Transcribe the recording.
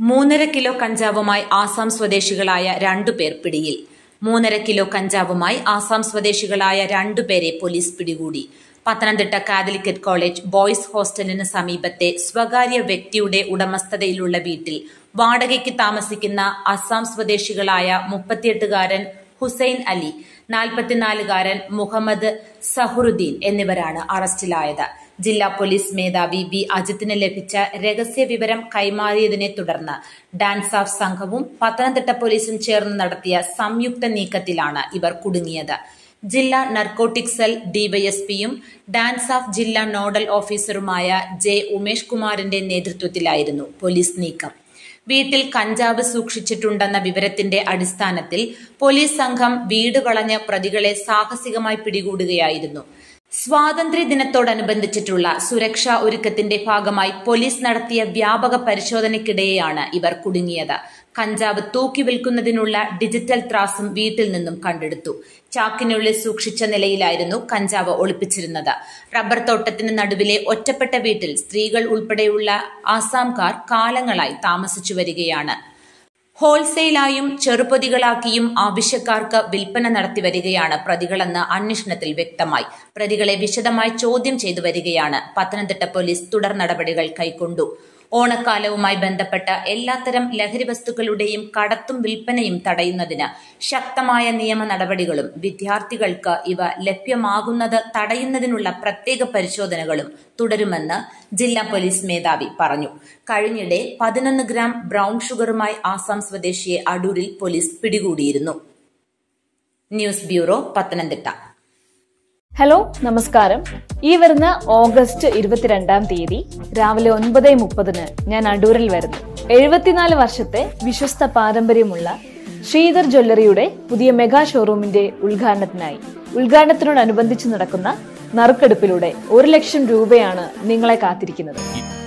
മൂന്നര കിലോ കഞ്ചാവുമായി ആസാം സ്വദേശികളായ രണ്ടുപേർ പിടിയിൽ മൂന്നര കിലോ കഞ്ചാവുമായി ആസാം സ്വദേശികളായ രണ്ടുപേരെ പോലീസ് പിടികൂടി പത്തനംതിട്ട കാതലിക്കറ്റ് കോളേജ് ബോയ്സ് ഹോസ്റ്റലിന് സമീപത്തെ സ്വകാര്യ വ്യക്തിയുടെ ഉടമസ്ഥതയിലുള്ള വീട്ടിൽ വാടകയ്ക്ക് താമസിക്കുന്ന അസം സ്വദേശികളായ മുപ്പത്തിയെട്ടുകാരൻ ഹുസൈൻ അലി നാൽപ്പത്തിനാലുകാരൻ മുഹമ്മദ് സഹറുദ്ദീൻ എന്നിവരാണ് അറസ്റ്റിലായത് ജില്ലാ പോലീസ് മേധാവി വി അജിത്തിന് ലഭിച്ച രഹസ്യ വിവരം കൈമാറിയതിനെ തുടർന്ന് ഡാൻസ് ഓഫ് സംഘവും പത്തനംതിട്ട പോലീസും ചേർന്ന് നടത്തിയ സംയുക്ത നീക്കത്തിലാണ് ഇവർ കുടുങ്ങിയത് ജില്ലാ നർക്കോട്ടിക് സെൽ ഡിവൈഎസ്പിയും ഡാൻസ് ഓഫ് ജില്ലാ നോഡൽ ഓഫീസറുമായ ജെ ഉമേഷ് കുമാറിന്റെ നേതൃത്വത്തിലായിരുന്നു പോലീസ് നീക്കം വീട്ടിൽ കഞ്ചാവ് സൂക്ഷിച്ചിട്ടുണ്ടെന്ന വിവരത്തിന്റെ അടിസ്ഥാനത്തിൽ പോലീസ് സംഘം വീട് വളഞ്ഞ് പ്രതികളെ സാഹസികമായി പിടികൂടുകയായിരുന്നു സ്വാതന്ത്ര്യ ദിനത്തോടനുബന്ധിച്ചിട്ടുള്ള സുരക്ഷാ ഒരുക്കത്തിന്റെ ഭാഗമായി പോലീസ് നടത്തിയ വ്യാപക പരിശോധനയ്ക്കിടെയാണ് ഇവർ കുടുങ്ങിയത് കഞ്ചാവ് തൂക്കി വിൽക്കുന്നതിനുള്ള ഡിജിറ്റൽ ത്രാസും വീട്ടിൽ നിന്നും കണ്ടെടുത്തു ചാക്കിനുള്ളിൽ സൂക്ഷിച്ച നിലയിലായിരുന്നു കഞ്ചാവ് ഒളിപ്പിച്ചിരുന്നത് റബ്ബർ തോട്ടത്തിന് നടുവിലെ ഒറ്റപ്പെട്ട വീട്ടിൽ സ്ത്രീകൾ ഉൾപ്പെടെയുള്ള ആസാംകാർ കാലങ്ങളായി താമസിച്ചു വരികയാണ് ഹോൾസെയിലായും ചെറുപൊതികളാക്കിയും ആവശ്യക്കാർക്ക് വിൽപ്പന നടത്തി വരികയാണ് പ്രതികളെന്ന് അന്വേഷണത്തിൽ വ്യക്തമായി പ്രതികളെ വിശദമായി ചോദ്യം ചെയ്തു വരികയാണ് പത്തനംതിട്ട പോലീസ് തുടർ നടപടികൾ കൈക്കൊണ്ടു ഓണക്കാലവുമായി ബന്ധപ്പെട്ട എല്ലാത്തരം ലഹരി വസ്തുക്കളുടെയും കടത്തും വിൽപ്പനയും തടയുന്നതിന് ശക്തമായ നിയമ നടപടികളും വിദ്യാർത്ഥികൾക്ക് ഇവ ലഭ്യമാകുന്നത് തടയുന്നതിനുള്ള പ്രത്യേക പരിശോധനകളും തുടരുമെന്ന് ജില്ലാ പോലീസ് മേധാവി പറഞ്ഞു കഴിഞ്ഞിടെ പതിനൊന്ന് ഗ്രാം ബ്രൌൺ ഷുഗറുമായി ആസാം സ്വദേശിയെ അടൂരിൽ പോലീസ് പിടികൂടിയിരുന്നു ന്യൂസ് ബ്യൂറോ പത്തനംതിട്ട ഹലോ നമസ്കാരം ഈ വരുന്ന ഓഗസ്റ്റ് ഇരുപത്തിരണ്ടാം തീയതി രാവിലെ ഒൻപത് മുപ്പതിന് ഞാൻ അടൂരിൽ വരുന്നു എഴുപത്തിനാല് വർഷത്തെ വിശ്വസ്ത പാരമ്പര്യമുള്ള ശ്രീധർ ജ്വല്ലറിയുടെ പുതിയ മെഗാ ഷോറൂമിന്റെ ഉദ്ഘാടനത്തിനായി ഉദ്ഘാടനത്തിനോടനുബന്ധിച്ച് നടക്കുന്ന നറുക്കെടുപ്പിലൂടെ ഒരു ലക്ഷം രൂപയാണ് നിങ്ങളെ കാത്തിരിക്കുന്നത്